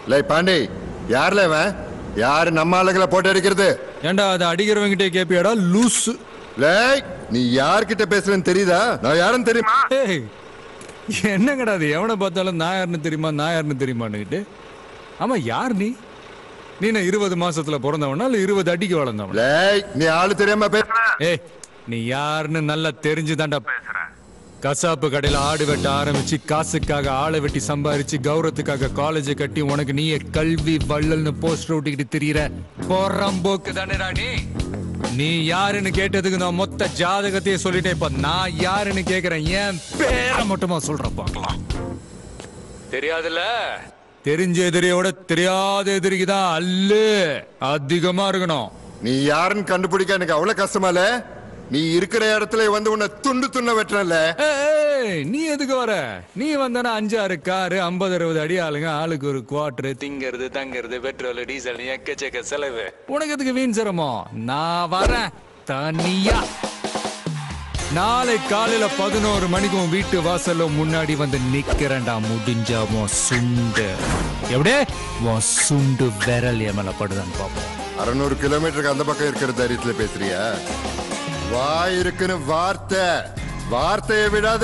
லே பாண்டி யார்ல இவன் யாரு நம்ம ஆளுகளை போட்டு அடிக்கிறது ஏன்டா அதை அடிக்கிறவங்கிட்டே கேப்பியாடா லூசு லேய் நீ யார்கிட்ட பேசுறேன்னு தெரியுதா நான் யாருன்னு தெரியுமா ஏய் என்னங்கடா அது எவனை பார்த்தாலும் நான் யாருன்னு தெரியுமா நான் யாருன்னு தெரியுமான்னுக்கிட்டு ஆமா யார் நீ நீ என்ன இருபது மாசத்துல பிறந்தவனா இல்ல இருபது அடிக்கு வளர்ந்தவனா லேய் நீ ஆளு தெரியாம பேசுற ஏய் நீ யாருன்னு நல்லா தெரிஞ்சுதான்டா பேசுற கசாப்பு கடையில ஆடு வெட்ட ஆரம்பிச்சு காசுக்காக ஆளை வெட்டி சம்பாரிச்சு கௌரவத்துக்காக காலேஜை கட்டி உனக்கு நீயே கல்வி வள்ளல்னு போஸ்டர் ஒட்டிக்கிட்டு திரியிற போறம்போக்கு தானேடா நீ நீ யாருன்னு கேட்டதுக்கு நான் மொத்த ஜாதகத்தையே சொல்லிட்டேன் இப்ப நான் யாருன்னு கேக்குறேன் ஏன் பேரை மட்டுமா சொல்றேன் பார்க்கலாம் தெரியாதுல்ல தெரிஞ்ச எதிரியோட தெரியாத எதிரிக்கு தான் அல்லு அதிகமா இருக்கணும் நீ யாருன்னு கண்டுபிடிக்க எனக்கு அவ்வளவு கஷ்டமா இல்ல நீ இருக்கிற இடத்துல வந்து உன்னை துண்டு துண்ண வெட்டுறல ஏய், நீ எதுக்கு வர நீ வந்தனா அஞ்சாறு காரு ஐம்பது அறுபது அடி ஆளுங்க ஆளுக்கு ஒரு குவார்டர் திங்கிறது தங்கிறது பெட்ரோல் டீசல் எக்கச்சக்க செலவு உனக்கு எதுக்கு வீண் சிரமம் நான் வரேன் தனியா நாளை காலையில பதினோரு மணிக்கு உன் வீட்டு வாசல்ல முன்னாடி வந்து நிக்கிறேன்டா முடிஞ்சா உன் சுண்டு எப்படியே உன் சுண்டு விரல் என் மேல படுதான்னு பார்ப்போம் அறுநூறு கிலோமீட்டருக்கு அந்த பக்கம் இருக்கிற தைரியத்துல பேசுறியா வாய் இருக்குன்னு வார்த்தை வார்த்தையை விடாத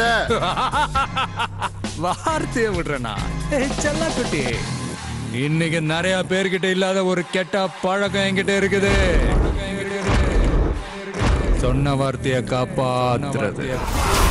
வார்த்தையை விடுறேனா செல்ல குட்டி இன்னைக்கு நிறைய பேர்கிட்ட இல்லாத ஒரு கெட்ட பழக்கம் என்கிட்ட இருக்குது சொன்ன வார்த்தையை காப்பாத்துறது